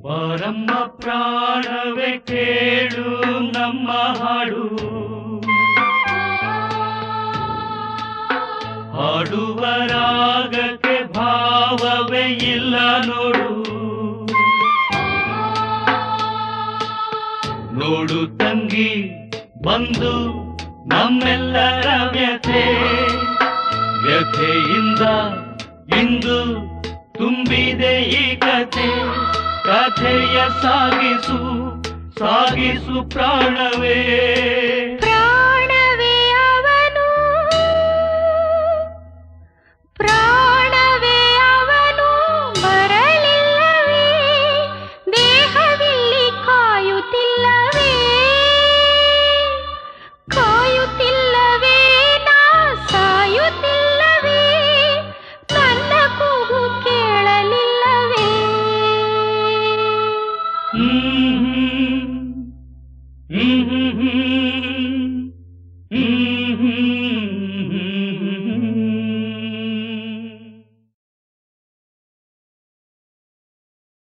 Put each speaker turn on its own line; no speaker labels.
ಬಾರಮ್ಮ ಪ್ರಾಣವೇ ಕೇಳು ನಮ್ಮ ಹಾಡು ಹಾಡುವ ರಾಗಕ್ಕೆ ಭಾವವೇ ಇಲ್ಲ ನೋಡು ನೋಡು ತಂಗಿ ಬಂದು ನಮ್ಮೆಲ್ಲರ ವ್ಯಥೆ ವ್ಯಥೆಯಿಂದ ಇಂದು ತುಂಬಿದೆ ಈ ಕಥೆ ಕಥೆಯ ಸಾಗಿಸು ಸಾಗಿಸು ಪ್ರಾಣವೇ
ಪ್ರಾಣವೇ ಅವನು ಪ್ರಾ